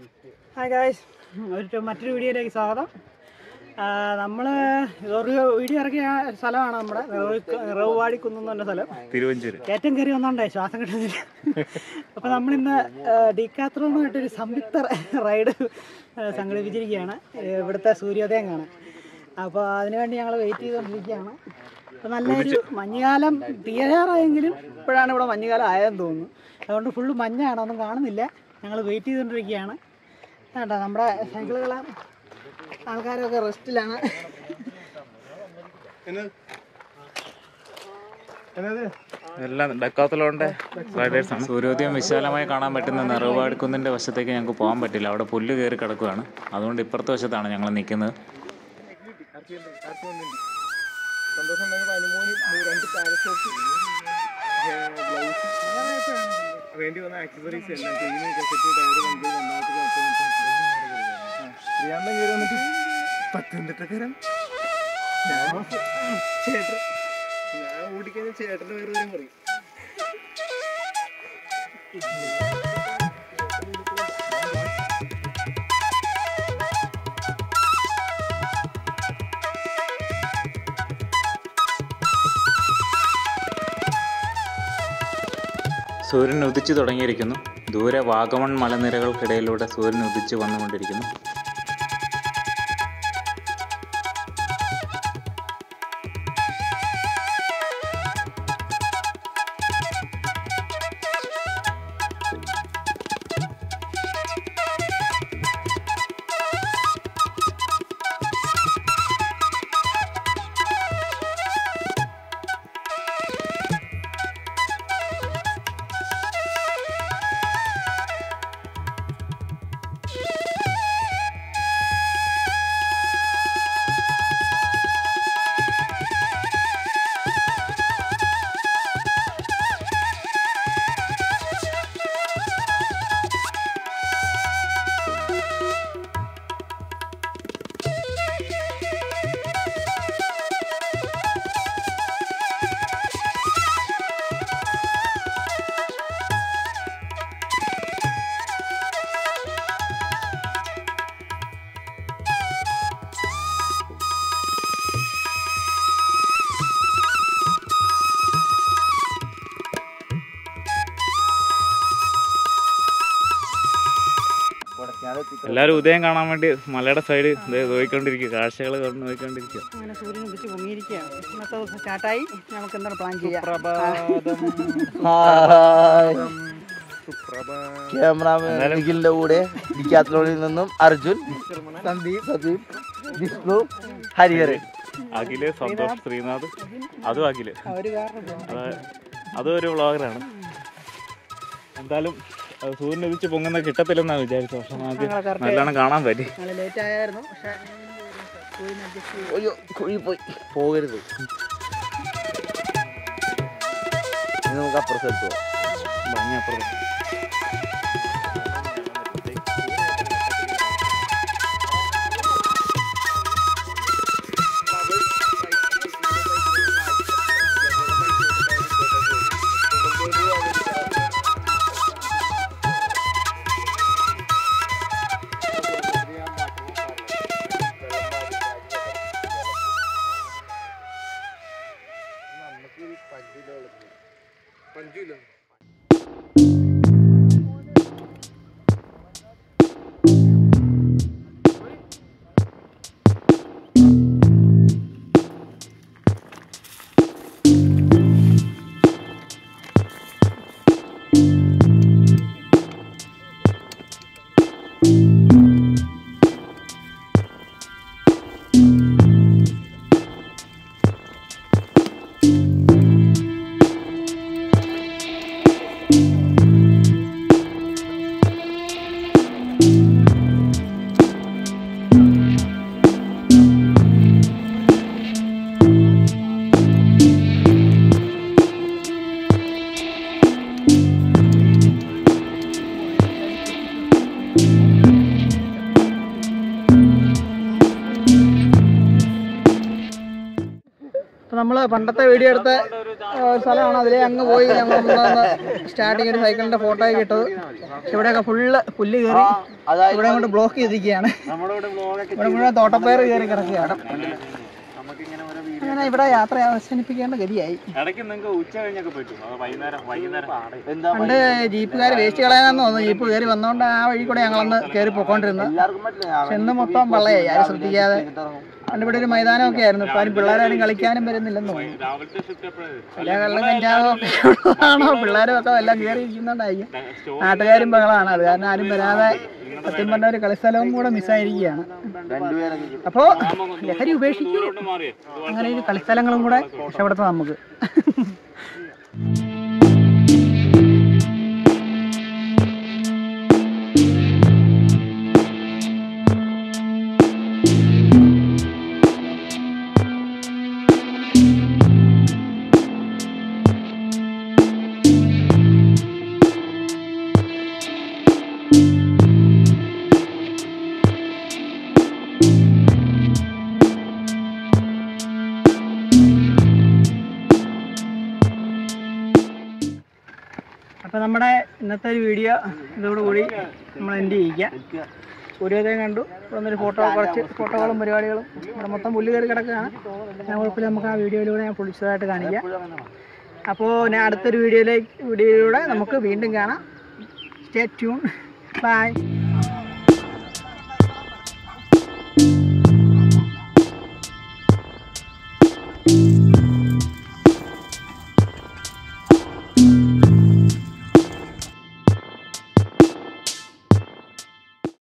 hi guys ഒരു മറ്റൊരു വീഡിയോയിലേക്ക് സ്വാഗതം നമ്മൾ ഒരു വീഡിയോ ഇറക്കിയ സ്ഥലമാണ് നമ്മുടെ റവുവാടി കുന്നെന്ന് പറഞ്ഞ സ്ഥലം തിരുവഞ്ചൂര് കയറ്റം കയറി വന്നോണ്ടേ ശ്വാസം കിട്ടുന്നില്ല അപ്പോൾ നമ്മളിന്ന് ഡിക്കാത്രോണുമായിട്ടൊരു സംയുക്ത റൈഡ് സംഘടിപ്പിച്ചിരിക്കുകയാണ് ഇവിടുത്തെ സൂര്യോദയം കാണാൻ അപ്പോൾ അതിനുവേണ്ടി ഞങ്ങൾ വെയിറ്റ് ചെയ്തുകൊണ്ടിരിക്കുകയാണ് അപ്പോൾ നല്ലൊരു മഞ്ഞുകാലം തീരാറായെങ്കിലും ഇപ്പോഴാണ് ഇവിടെ മഞ്ഞുകാലം ആയതെന്ന് തോന്നുന്നു അതുകൊണ്ട് ഫുള്ള് മഞ്ഞാണ് ഒന്നും കാണുന്നില്ല ഞങ്ങൾ വെയിറ്റ് ചെയ്തുകൊണ്ടിരിക്കുകയാണ് കേട്ടോ നമ്മുടെ സൈക്കിളുകളെ ആൾക്കാരൊക്കെ റെസ്റ്റിലാണ് എല്ലാം ഡക്കാത്തലോണ്ട് റൈഡേഴ്സ് ആണ് സൂര്യോദയം വിശാലമായി കാണാൻ പറ്റുന്ന നിറവാട് കുന്നിന്റെ വശത്തേക്ക് ഞങ്ങൾക്ക് പോകാൻ പറ്റില്ല അവിടെ പുല്ല് കയറി കിടക്കുകയാണ് അതുകൊണ്ട് ഇപ്പുറത്തെ വശത്താണ് ഞങ്ങൾ നിൽക്കുന്നത് വേണ്ടി വന്ന ആക്സസറീസ് എല്ലാം ചെയിന് കസറ്റ് ടയർ വണ്ടി രണ്ടാമത്തെ ശ്രീയാന്തം കയറി വന്നിട്ട് പത്തനംതിട്ടക്കാരൻ ഞാൻ ചേട്ടൻ ഞാൻ ഓടിക്കഴിഞ്ഞ ചേട്ടൻ്റെ പേര് വരും പറയും സൂര്യൻ ഉദിച്ചു തുടങ്ങിയിരിക്കുന്നു ദൂരെ വാഗമൺ മലനിരകൾക്കിടയിലൂടെ സൂര്യൻ ഉദിച്ചു വന്നുകൊണ്ടിരിക്കുന്നു എല്ലാവരും ഉദയം കാണാൻ വേണ്ടി മലയുടെ സൈഡ് നോക്കിക്കൊണ്ടിരിക്കുക കാഴ്ചകൾ കണ്ട് നോക്കിക്കൊണ്ടിരിക്കുക അങ്ങനെ സൂര്യൻ ഉദിച്ച് പൊങ്ങിയിരിക്കുകയാണ് ഇന്നത്തെ ദിവസം സ്റ്റാർട്ടായി നമുക്ക് എന്താണ് പ്ലാൻ ചെയ്യാം ക്യാമറാമാൻ നിഖിലിന്റെ കൂടെ ഡിക്കാത്ലോണിൽ നിന്നും അർജുൻ സന്ദീപ് സദീപ് വിഷ്ണു ഹരിഹരൻ അഖില് സന്തോഷ് ശ്രീനാഥ് അതും അഖില് ഒരു കാരണം അത് അതും ഒരു വ്ളോഗറാണ് എന്തായാലും അത് സൂര്യൻ ഉദിച്ച് പൊങ്ങുന്ന കിട്ടത്തില്ലെന്നാണ് വിചാരിച്ചത് പക്ഷെ നമുക്ക് ഞങ്ങളെ correct നല്ലോണം കാണാൻ പറ്റി ഞങ്ങൾ ലേറ്റ് ആയായിരുന്നു പക്ഷേ സൂര്യൻ അഡ്ജസ്റ്റ് ചെയ്തു അയ്യോ കുഴി പോയി പോകരുത് ഇനി നമുക്ക് അപ്പുറം സ്ഥലത്ത് പോവാം ഭംഗി അപ്പുറത്ത് അപ്പോൾ നമ്മൾ പണ്ടത്തെ വീഡിയോ എടുത്ത ഒരു സ്ഥലമാണ് അതിലേ അങ്ങ് പോയി ഞങ്ങൾ സ്റ്റാർട്ടിങ് ഒരു സൈക്കിളിന്റെ ഫോട്ടോ ഒക്കെ ഇട്ടത് ഇവിടെയൊക്കെ ഫുള്ള് പുല്ല് കയറി ഇവിടെ കൊണ്ട് ബ്ലോക്ക് ചെയ്തിരിക്കുകയാണ് ഇവിടെ മുഴുവൻ തോട്ടപ്പയർ കയറി കിടക്കുകയാണ് അങ്ങനെ ഇവിടെ യാത്ര അവസാനിപ്പിക്കേണ്ട ഗതിയായി ഇടയ്ക്ക് നിങ്ങൾക്ക് ഉച്ച കഴിഞ്ഞൊക്കെ പറ്റും അത് വൈകുന്നേരം വൈകുന്നേരം പണ്ട് ജീപ്പുകാർ വേസ്റ്റ് കളയാനെന്ന് തോന്നുന്നു ജീപ്പ് കയറി വന്നോണ്ട് ആ വഴി കൂടെ ഞങ്ങളന്ന് കയറി പോയിക്കൊണ്ടിരുന്നത് പക്ഷെ ഇന്ന് മൊത്തം വള്ളയായി ആരും ശ്രദ്ധിക്കാതെ പണ്ട് ഇവിടെ ഒരു മൈതാനമൊക്കെ ആയിരുന്നു ഇപ്പൊ ആരും പിള്ളേരാരും കളിക്കാനും വരുന്നില്ലെന്ന് തോന്നുന്നു രാവിലത്തെ ഷിഫ്റ്റ് എപ്പോഴാണ് എല്ലാ കള്ളം കഞ്ചാവോ ഒക്കെ ഉള്ളതാണോ പിള്ളേരും ഒക്കെ എല്ലാം കയറി ഇരിക്കുന്നുണ്ടായിരിക്കും നാട്ടുകാരും ബഹളമാണ് അത് കാരണം ആരും വരാതെ സത്യം പറഞ്ഞ ഒരു കളിസ്ഥലവും കൂടെ മിസ്സായിരിക്കുകയാണ് അപ്പോ ലഹരി ഉപേക്ഷിക്കൂ മാറിയേ അങ്ങനെ ഒരു കളിസ്ഥലങ്ങളും കൂടെ രക്ഷപ്പെടുത്താം നമുക്ക് അപ്പോൾ നമ്മുടെ ഇന്നത്തെ ഒരു വീഡിയോ ഇതോടുകൂടി നമ്മൾ എൻഡ് ചെയ്യിക്കുക സൂര്യോദയം കണ്ടു ഇവിടെ നിന്നൊരു ഫോട്ടോ കുറച്ച് ഫോട്ടോകളും പരിപാടികളും ഇവിടെ മൊത്തം പുല്ല് കയറി കിടക്കുകയാണ് ഞാൻ കുഴപ്പമില്ല നമുക്ക് ആ വീഡിയോയിലൂടെ ഞാൻ പൊളിച്ചതായിട്ട് കാണിക്കാം അപ്പോൾ ഞാൻ അടുത്തൊരു വീഡിയോയിലേക്ക് വീഡിയോയിലൂടെ നമുക്ക് വീണ്ടും കാണാം സ്റ്റേ ട്യൂൺ ബൈ